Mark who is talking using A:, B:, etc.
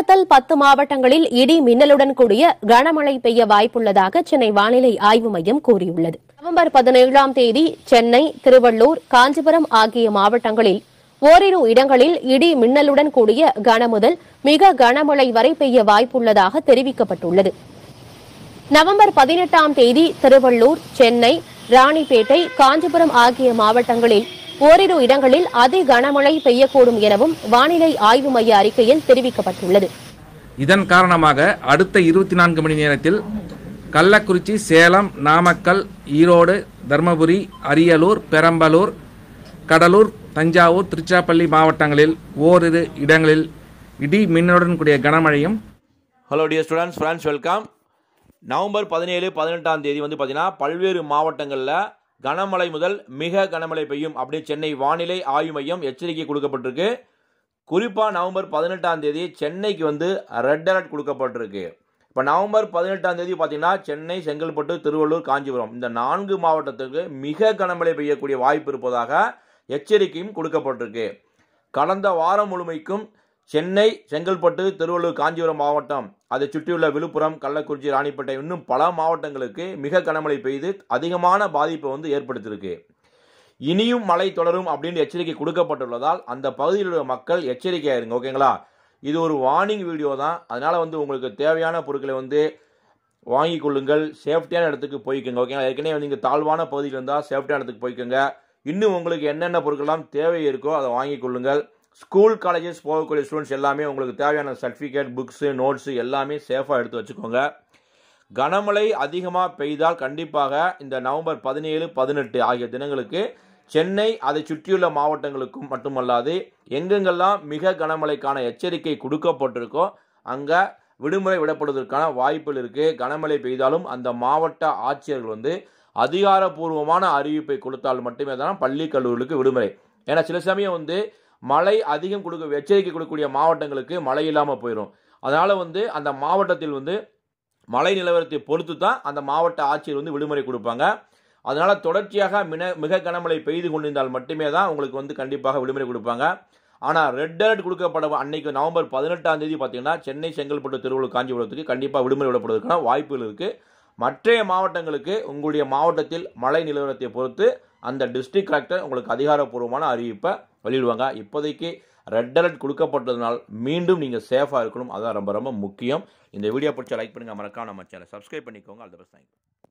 A: தமிழகத்தில் பத்து மாவட்டங்களில் இடி மின்னலுடன் கூடிய கனமழை பெய்ய வாய்ப்புள்ளதாக சென்னை வானிலை ஆய்வு மையம் கூறியுள்ளது நவம்பர் பதினேழாம் தேதி சென்னை திருவள்ளூர் காஞ்சிபுரம் ஆகிய மாவட்டங்களில் ஓரிரு இடங்களில் இடி மின்னலுடன் கூடிய கனமுதல் மிக கனமழை வரை பெய்ய வாய்ப்புள்ளதாக தெரிவிக்கப்பட்டுள்ளது நவம்பர் பதினெட்டாம் தேதி திருவள்ளூர் சென்னை ராணிப்பேட்டை காஞ்சிபுரம் ஆகிய மாவட்டங்களில் ஓரிரு இடங்களில் அதி கனமழை பெய்யக்கூடும் எனவும் வானிலை ஆய்வு மைய அறிக்கையில் தெரிவிக்கப்பட்டுள்ளது
B: இதன் காரணமாக அடுத்த இருபத்தி நான்கு மணி நேரத்தில் கள்ளக்குறிச்சி சேலம் நாமக்கல் ஈரோடு தருமபுரி அரியலூர் பெரம்பலூர் கடலூர் தஞ்சாவூர் திருச்சிராப்பள்ளி மாவட்டங்களில் ஓரிரு இடங்களில் இடி மின்னலுடன் கூடிய கனமழையும்
C: hello dear students friends welcome November பதினேழு பதினெட்டாம் தேதி வந்து பார்த்தீங்கன்னா பல்வேறு மாவட்டங்களில் கனமழை முதல் மிக கனமழை பெய்யும் அப்படின்னு சென்னை வானிலை ஆய்வு மையம் எச்சரிக்கை கொடுக்கப்பட்டிருக்கு குறிப்பாக நவம்பர் பதினெட்டாம் தேதி சென்னைக்கு வந்து ரெட் அலர்ட் கொடுக்கப்பட்டிருக்கு இப்போ நவம்பர் பதினெட்டாம் தேதி பார்த்தீங்கன்னா சென்னை செங்கல்பட்டு திருவள்ளூர் காஞ்சிபுரம் இந்த நான்கு மாவட்டத்துக்கு மிக கனமழை பெய்யக்கூடிய வாய்ப்பு இருப்பதாக எச்சரிக்கையும் கொடுக்கப்பட்டிருக்கு கடந்த வாரம் முழுமைக்கும் சென்னை செங்கல்பட்டு திருவள்ளூர் காஞ்சிபுரம் மாவட்டம் அதை சுற்றியுள்ள விழுப்புரம் கள்ளக்குறிச்சி ராணிப்பேட்டை இன்னும் பல மாவட்டங்களுக்கு மிக கனமழை பெய்து அதிகமான பாதிப்பை வந்து ஏற்படுத்தியிருக்கு இனியும் மழை தொடரும் அப்படின்னு எச்சரிக்கை கொடுக்கப்பட்டுள்ளதால் அந்த பகுதியில் உள்ள மக்கள் எச்சரிக்கையாக இருங்க ஓகேங்களா இது ஒரு வார்னிங் வீடியோ தான் அதனால் வந்து உங்களுக்கு தேவையான பொருட்களை வந்து வாங்கி கொள்ளுங்கள் சேஃப்டியான இடத்துக்கு போய்க்கோங்க ஓகேங்களா ஏற்கனவே வந்து இங்கே தாழ்வான பகுதியில் இருந்தால் சேஃப்டியான இடத்துக்கு போய்க்கோங்க இன்னும் உங்களுக்கு என்னென்ன பொருட்கள்லாம் தேவை இருக்கோ அதை வாங்கி கொள்ளுங்கள் ஸ்கூல் காலேஜஸ் போகக்கூடிய ஸ்டூடெண்ட்ஸ் எல்லாமே உங்களுக்கு தேவையான சர்டிஃபிகேட் புக்ஸு நோட்ஸு எல்லாமே சேஃபாக எடுத்து வச்சுக்கோங்க கனமழை அதிகமாக பெய்தால் கண்டிப்பாக இந்த நவம்பர் பதினேழு பதினெட்டு ஆகிய தினங்களுக்கு சென்னை அதை சுற்றியுள்ள மாவட்டங்களுக்கும் மட்டுமல்லாது எங்கெங்கெல்லாம் மிக கனமழைக்கான எச்சரிக்கை கொடுக்கப்பட்டிருக்கோ அங்கே விடுமுறை விடப்படுவதற்கான வாய்ப்புகள் இருக்குது கனமழை பெய்தாலும் அந்த மாவட்ட ஆட்சியர்கள் வந்து அதிகாரப்பூர்வமான அறிவிப்பை கொடுத்தால் மட்டுமே தான் பள்ளி கல்லூரிகளுக்கு விடுமுறை ஏன்னா சில சமயம் வந்து மழை அதிகம் கொடுக்க எச்சரிக்கை கொடுக்கக்கூடிய மாவட்டங்களுக்கு மழை இல்லாமல் போயிடும் அதனால் வந்து அந்த மாவட்டத்தில் வந்து மழை நிலவரத்தை பொறுத்து தான் அந்த மாவட்ட ஆட்சியர் வந்து விடுமுறை கொடுப்பாங்க அதனால் தொடர்ச்சியாக மிக மிக கனமழை பெய்து கொண்டிருந்தால் மட்டுமே தான் உங்களுக்கு வந்து கண்டிப்பாக விடுமுறை கொடுப்பாங்க ஆனால் ரெட் அலர்ட் கொடுக்கப்பட அன்னைக்கு நவம்பர் பதினெட்டாம் தேதி பார்த்தீங்கன்னா சென்னை செங்கல்பட்டு திருவள்ளூர் காஞ்சிபுரத்துக்கு கண்டிப்பாக விடுமுறை விடப்படுவதற்கான வாய்ப்புகள் இருக்குது மற்ற மாவட்டங்களுக்கு உங்களுடைய மாவட்டத்தில் மழை நிலவரத்தை பொறுத்து அந்த டிஸ்ட்ரிக்ட் கலெக்டர் உங்களுக்கு அதிகாரப்பூர்வமான அறிவிப்பை வெளியிடுவாங்க இப்போதைக்கு ரெட் அலர்ட் கொடுக்கப்பட்டதுனால் மீண்டும் நீங்கள் சேஃபாக இருக்கணும் அதான் ரொம்ப ரொம்ப முக்கியம் இந்த வீடியோ பிடிச்ச லைக் பண்ணுங்கள் மறக்காம நம்ம சேனல் சப்ஸ்கிரைப் பண்ணிக்கோங்க அது பெஸ்ட் தேங்க்யூ